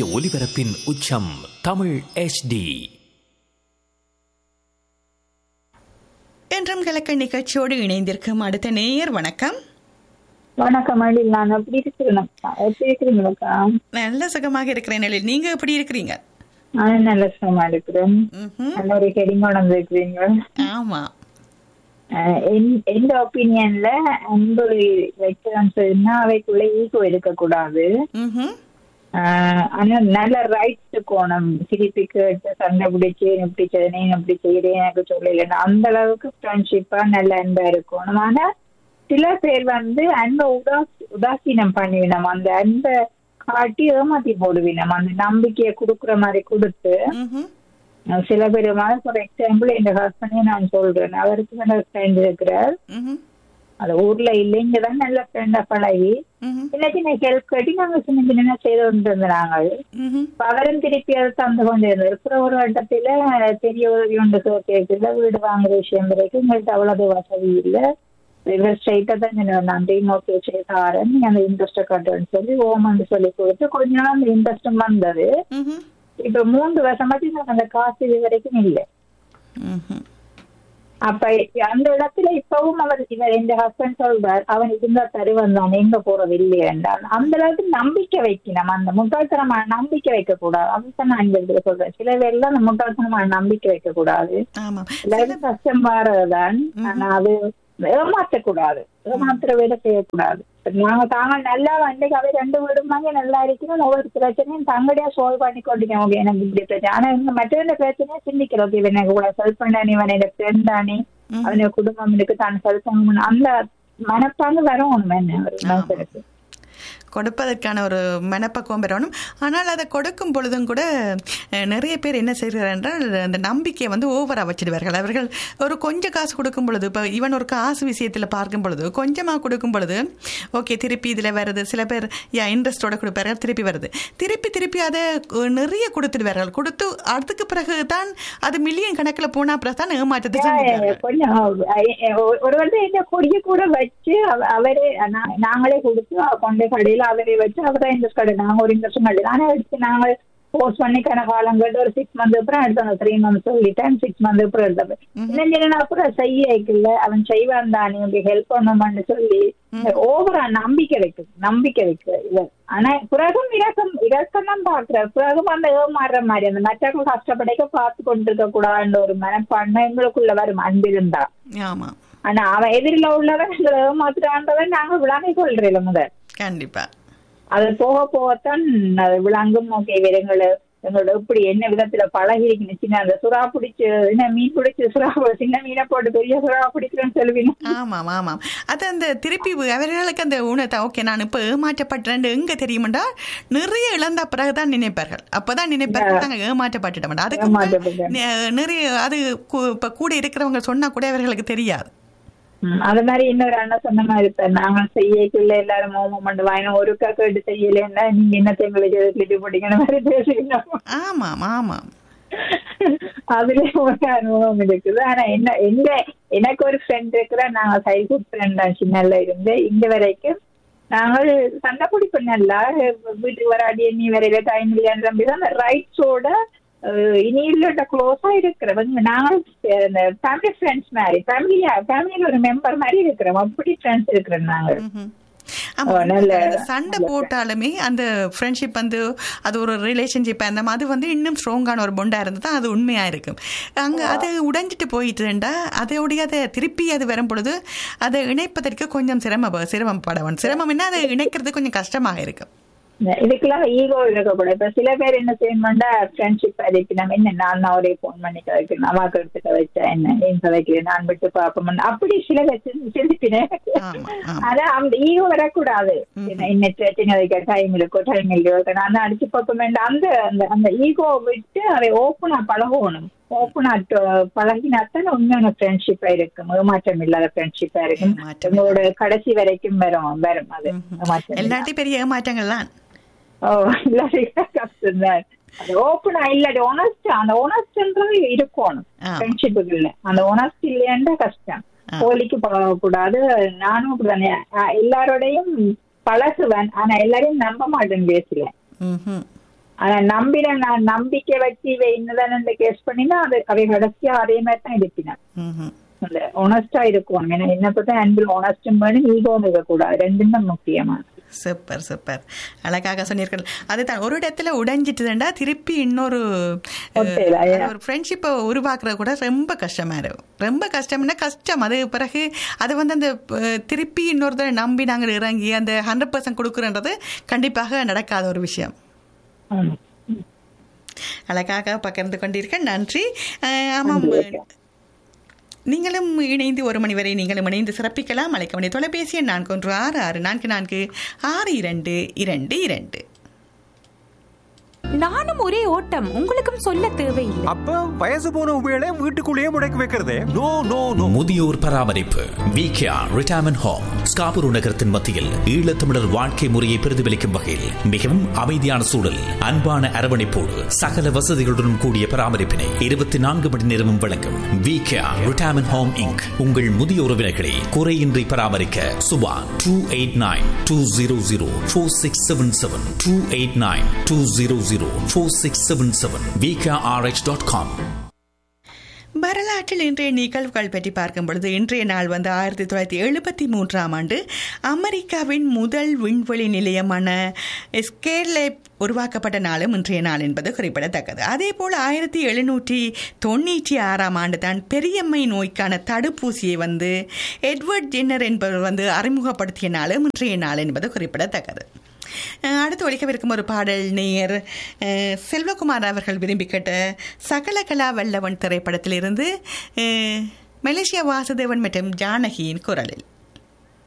ஒலிபரப்பின் உச்சம் தமிழ் HD என்றும் கலக்க நிகழ்ச்சியோடு இணைந்திருக்கும் அடுத்த நேயர் வணக்கம் வணக்கம் அழி நான் எப்படி இருக்கிறேன்க்கா எப்படி இருக்கிறீங்களாக்கா நல்ல சுகமாக இருக்கிறேன் எழில். நீங்க எப்படி இருக்கிறீங்க நான் நல்ல சுகமா இருக்கிறேன் ம்ஹும். நல்ல ஒரு ஹெடிங் கொண்டு இருக்கிறீங்க ஆமா எந்த ஒப்பீனியன்ல அன்பு வைக்கலாம்னு சொன்னா அவைக்குள்ள ஈகோ இருக்கக்கூடாது ம்ஹும். ஆஹ் ஆனா நல்ல ரைட்ஸ் கோணம் திருப்பி கேட்டு சண்டை பிடிச்சு நீ இப்படி செய்ய நீ இப்படி செய்யறேன் எனக்கு சொல்லலைன்னா அந்த அளவுக்கு ஃப்ரெண்ட்ஷிப்பா நல்ல அன்பா இருக்கணும் ஆனா சில பேர் வந்து அன்பை உதாசி உதாசீனம் பண்ணிவினோம் அந்த அன்பை காட்டி ஏமாத்தி போடுவினோம் அந்த நம்பிக்கையை கொடுக்குற மாதிரி கொடுத்து ம்ஹும். அஹ் சில பேர் ஃபார் எக்ஸாம்பிள் எங்க ஹஸ்பண்டே நான் சொல்றேன் அவருக்கு நல்ல ஃப்ரெண்ட் இருக்கிறார் ம்ஹும். அது ஊர்ல இல்லை இங்கதான் நல்ல ஃப்ரெண்டா பழகி ம்ஹும். சின்ன சின்ன ஹெல்ப் கட்டி நாங்க சின்ன சின்ன செய்து கொண்டு இருந்தாங்க ம்ஹும். அவரும் திருப்பி அதை தந்து கொண்டு இருந்தார் அப்புறம் ஒரு இடத்துல பெரிய உதவி உண்டு கேட்கல வீடு வாங்குற விஷயம் வரைக்கும் எங்கள்கிட்ட அவ்வளவு வசதி இல்லை இவர் ஸ்ட்ரைட்டா தான் சொன்னார், நான் ஓகே செய்தாரன் நீ அந்த இன்ட்ரெஸ்ட கட்டுன்னு சொல்லி ஓமன்னு சொல்லி கொடுத்து கொஞ்ச நாள் அந்த இன்ட்ரெஸ்டும் வந்தது ம்ஹும். இப்ப மூன்று வருஷமாட்டி எனக்கு அந்த காசு இது வரைக்கும் இல்லை ம்ஹும். அப்ப அந்த இடத்துல இப்பவும் அவர் இவர் எந்த ஹஸ்பண்ட் சொல்றார் அவன் இருந்தா தருவன் தான் எங்க போறது இல்லையா என்றால் அந்த அளவுக்கு நம்பிக்கை வைக்கணும் அந்த முட்டாள்தனமான நம்பிக்கை வைக்க கூடாது அதுதான் நான் இந்த இடத்துல சொல்றேன் சில பேர்லாம் அந்த முட்டாள்தனமான நம்பிக்கை வைக்க கூடாது ஆமா எல்லாரும் கஷ்டம் மாறதுதான் ஆனா அது ஏமாற்றக்கூடாது ஏமாத்துற வேலை செய்யக்கூடாது இப்ப நாங்க தாங்க நல்லா வந்து அவை ரெண்டு வீடும் வாங்கி நல்லா இருக்கணும் ஒவ்வொரு பிரச்சனையும் தங்கடியா சால்வ் பண்ணி கொண்டிருக்கோம் ஓகே எனக்கு இப்படி பிரச்சனை ஆனா இவங்க மற்ற பிரச்சனையை சிந்திக்கிறோம் ஓகே இவன் எனக்கு கூட ஹெல்ப் பண்ணானே இவன் எனக்கு ஃப்ரெண்ட் தானே அவனுடைய குடும்பம் இருக்கு தான் ஹெல்ப் பண்ணணும் அந்த மனப்பாங்கு வரணும் என்ன ஒரு மனுஷனுக்கு கொடுப்பதற்கான ஒரு மனப்பக்குவம் பெறணும் ஆனால் அதை கொடுக்கும் பொழுதும் கூட அஹ், நிறைய பேர் என்ன செய்கிறார் என்றால் அந்த நம்பிக்கையை வந்து ஓவராக வச்சிடுவார்கள் அவர்கள் ஒரு கொஞ்சம் காசு கொடுக்கும் பொழுது இப்போ இவன் ஒரு காசு விஷயத்தில் பார்க்கும் பொழுது கொஞ்சமாக கொடுக்கும் பொழுது ஓகே திருப்பி இதில் வருது சில பேர் யா இன்ட்ரெஸ்டோட கொடுப்பார்கள் திருப்பி வருது திருப்பி திருப்பி அதை அஹ், நிறைய கொடுத்துடுவார்கள் கொடுத்து அதுக்கு பிறகு தான் அது மில்லியன் கணக்கில் போன பிறகு தான் ஏமாற்றத்தை சந்திப்பார்கள். கொஞ்சம் அஹ், அஹ், ஒரு வந்து என்ன கொடிய கூட வச்சு அவ- அவரே நா- நாங்களே கொடுத்து அவ கொண்டே கடையில அவரே வச்சு அவர்தான் இன்ட்ரெஸ்ட் கடை நாங்க ஒரு இன்ட்ரெஸ்ட் கடை ஆனா எடுத்து நாங்க போஸ்ட் பண்ணி காலம் கேட்டு ஒரு சிக்ஸ் மந்த் அப்புறம் எடுத்தாங்க த்ரீ மந்த் சொல்லிட்டேன் சிக்ஸ் மந்த் அப்புறம் எடுத்தப்ப இன்னும் அப்புறம் செய்ய வைக்கல அவன் செய்வான் தான் நீ ஹெல்ப் பண்ணுமான்னு சொல்லி ஓவரா நம்பிக்கை வைக்கு நம்பிக்கை வைக்க இது ஆனா பிறகும் இறக்கம் இறக்கம் தான் பாக்குற பிறகும் அந்த ஏமாறுற மாதிரி அந்த மற்றவங்க கஷ்டப்படைக்க பார்த்து கொண்டிருக்க கூடாதுன்ற ஒரு மனப்பான்மை எங்களுக்குள்ள வரும் அன்பிருந்தா ஆமாம் ஆனா அவன் எதிரில உள்ளவன் எங்களை ஏமாத்துறான்றவன் நாங்க விளங்கிக் கொள்றோம் முதல் கண்டிப்பாக அது போக போகத்தான் அது விளங்கும் ஓகே இவங்களை எங்களோட எப்படி என்ன விதத்துல பழகி இருக்கணும் சின்ன அந்த சுறா பிடிச்சு என்ன மீன் பிடிச்சு சுறா சின்ன மீனை போட்டு பெரிய சுறா பிடிக்கிறேன்னு சொல்லுவீங்க ஆமாம் ஆமாம் அது அந்த திருப்பி அவர்களுக்கு அந்த உணத்தை ஓகே நான் இப்போ ஏமாற்றப்பட்டேன் எங்க தெரியுமாண்டா நிறைய இழந்த பிறகுதான் நினைப்பார்கள் அப்பதான் நினைப்பார்கள் நாங்கள் ஏமாற்றப்பட்டுட்டோம் அதுக்கு ஏமாற்றப்பட்டோம். நெ- நிறைய அது கு- இப்ப கூட இருக்கிறவங்க சொன்னா கூட அவர்களுக்கு தெரியாது ம், அது மாதிரி இன்னொரு அண்ணன் சொன்ன மாதிரி இப்ப நாங்க செய்யக்குள்ள எல்லாரும் மோமம் பண்ணுவாங்க ஒரு கேட்டு செய்யலைன்னா நீங்க என்னத்தை எங்களுக்கு கிளிட்டு போட்டீங்கன்னு மாதிரி பேசுகிறோம் ஆமாம் ஆமாம் அதுல ஒரு அனுபவம் இருக்குது ஆனா என்ன எங்க எனக்கு ஒரு ஃப்ரெண்ட் இருக்கிற நாங்க சைல்ட்ஹுட் ஃப்ரெண்ட் தான் சின்னல இருந்து இங்க வரைக்கும் நாங்கள் சண்டை பிடிப்போம் நல்லா வீட்டுக்கு வராடி நீ வரையில டைம் இல்லையான்ற நம்பி தான் ரைட்ஸோட இனி இல்லட்ட க்ளோஸா இருக்கிறவங்க நாங்கள் ஃபேமிலி ஃப்ரெண்ட்ஸ் மாதிரி ஃபேமிலியா ஃபேமிலியில ஒரு மெம்பர் மாதிரி இருக்கிறோம் அப்படி ஃப்ரெண்ட்ஸ் இருக்கிறோம் நாங்கள் ம்ஹும். ஓ, ஆமா, நல்ல- சண்டை போட்டாலுமே அந்த ஃப்ரெண்ட்ஷிப் வந்து அது ஒரு ரிலேஷன்ஷிப் அந்த மாதிரி அது வந்து இன்னும் ஸ்ட்ராங்கான ஒரு பொண்டா இருந்து தான் அது உண்மையா இருக்கும் அங்க அது உடைஞ்சிட்டு போயிட்டுண்டா அதோடைய அதை திருப்பி அது வரும் பொழுது அதை இணைப்பதற்கு கொஞ்சம் சிரம சிரமப்படவன் சிரமம் என்ன அதை இணைக்கிறது கொஞ்சம் கஷ்டமாக இருக்கும் இதுக்கெல்லாம் ஈகோ இருக்கக்கூடாது இப்ப சில பேர் என்ன செய்யணும்னா ஃப்ரெண்ட்ஷிப் அதுக்கு நம்ம என்ன நான் தான் ஒரே போன் பண்ணி கதைக்கணும் அம்மாக்கு எடுத்துக்க வச்சா என்ன நீ கதைக்கிறேன் நான் விட்டு பார்ப்போம் அப்படி சில சிரிப்பினேன் ஆமா, ஆமா. ஆனா அந்த ஈகோ வரக்கூடாது என்ன என்ன பிரச்சனை வைக்க டைம் இருக்கோ டைம் இல்லையோ நான் தான் அடிச்சு பார்க்க வேண்டாம் அந்த அந்த அந்த ஈகோ விட்டு அதை ஓப்பனா பழகணும் ஓப்பனா பழகினாத்தான் உண்மையான ஃப்ரெண்ட்ஷிப்பா இருக்கும் ஏமாற்றம் இல்லாத ஃப்ரெண்ட்ஷிப்பா இருக்கும் ஏமாற்றம் உங்களோட கடைசி வரைக்கும் வரும் வரும் அது ஏமாற்றம் இல்லாத. எல்லாத்தையும் பெரிய ஏமாற்றங்கள்லாம் ஓ இல்லாட்டினா கஷ்டம்தான் அது ஓப்பனா இல்லாட்டி ஒனஸ்ட் அந்த ஒனஸ்ட்ன்றது இருக்கணும் ஆமா. ஃப்ரெண்ட்ஷிப்புக்குள்ள அந்த ஒனஸ்ட் இல்லையாண்டா கஷ்டம் போலிக்கு பழகக்கூடாது நானும் அப்படிதானே அஹ் எல்லாரோடையும் பழகுவேன் ஆனா எல்லாரையும் நம்ப மாட்டேன் பேசல ம்ஹும். ஆனா நம்பின நான் நம்பிக்கை வச்சு இவ இன்னதான் கேஸ் பண்ணினா அது அவை கடைசியா அதே மாதிரி தான் இருப்பினா ம்ஹும். ஒனஸ்டா இருக்கும் ஏன்னா என்ன பார்த்தா அன்பில் ஒனஸ்டும் வேணும் ஈகோவும் இருக்கக்கூடாது ரெண்டும் தான் முக்கியமான சூப்பர் சூப்பர் அழகாக சொன்னீர்கள் அதுதான் ஒரு இடத்துல உடைஞ்சிட்டுதுண்டா திருப்பி இன்னொரு ஒத்தையில, அஹ், yeah. ஒரு ஃப்ரெண்ட்ஷிப்பை உருவாக்குறது கூட ரொம்ப கஷ்டமா இருக்கும் ரொம்ப கஷ்டம்னா கஷ்டம் அது பிறகு அது வந்து அந்த அஹ், திருப்பி இன்னொருத்தரை நம்பி நாங்கள் இறங்கி அந்த ஹண்ட்ரட் பர்சன்ட் கொடுக்குறன்றது கண்டிப்பாக நடக்காத ஒரு விஷயம் ஆமா. அழகாக பகிர்ந்து கொண்டீர்கள் நன்றி அஹ், ஆமாம் நீங்களும் இணைந்து ஒரு மணி வரை நீங்களும் இணைந்து சிறப்பிக்கலாம் அழைக்க தொலைபேசி எண் நான்கு ஒன்று ஆறு ஆறு நான்கு நான்கு ஆறு இரண்டு இரண்டு இரண்டு நானும் ஒரே ஓட்டம் உங்களுக்கும் சொல்ல தேவையில்லை அப்ப வயசு போன உபயோக வீட்டுக்குள்ளேயே முடக்கி வைக்கிறதே நோ நோ நோ முதியோர் பராமரிப்பு விகேஆர் ரிட்டையர்மெண்ட் ஹோம் ஸ்காபுரு நகரத்தின் மத்தியில் ஈழத்தமிழர் வாழ்க்கை முறையை பிரதிபலிக்கும் வகையில் மிகவும் அமைதியான சூழல் அன்பான அரவணைப்போடு சகல வசதிகளுடன் கூடிய பராமரிப்பினை இருபத்தி நான்கு மணி நேரமும் வழங்கும் விகேஆர் ரிட்டையர்மெண்ட் ஹோம் இங்க் உங்கள் முதிய உறவினர்களை குறையின்றி பராமரிக்க Subha two eight nine two zero zero four six seven seven two eight nine two zero zero four six seven seven VKRH dot com வரலாற்றில் இன்றைய நிகழ்வுகள் பற்றி பார்க்கும் பொழுது இன்றைய நாள் வந்து ஆயிரத்தி தொள்ளாயிரத்தி எழுபத்தி மூன்றாம் ஆண்டு அமெரிக்காவின் முதல் விண்வெளி நிலையமான ஸ்கேர்லே உருவாக்கப்பட்ட நாளும் இன்றைய நாள் என்பது குறிப்பிடத்தக்கது அதே போல் ஆயிரத்தி எழுநூற்றி தொண்ணூற்றி ஆறாம் ஆண்டு தான் பெரியம்மை நோய்க்கான தடுப்பூசியை வந்து எட்வர்ட் ஜென்னர் என்பவர் வந்து அறிமுகப்படுத்திய நாளும் இன்றைய நாள் என்பது குறிப்பிடத்தக்கது அஹ் அடுத்து ஒழிக்கவிருக்கும் ஒரு பாடல் நேயர் அஹ், செல்வகுமார் அவர்கள் விரும்பி கேட்ட சகலகலா வல்லவன் திரைப்படத்திலிருந்து அஹ், மலேசியா வாசுதேவன் மற்றும் ஜானகியின் குரலில்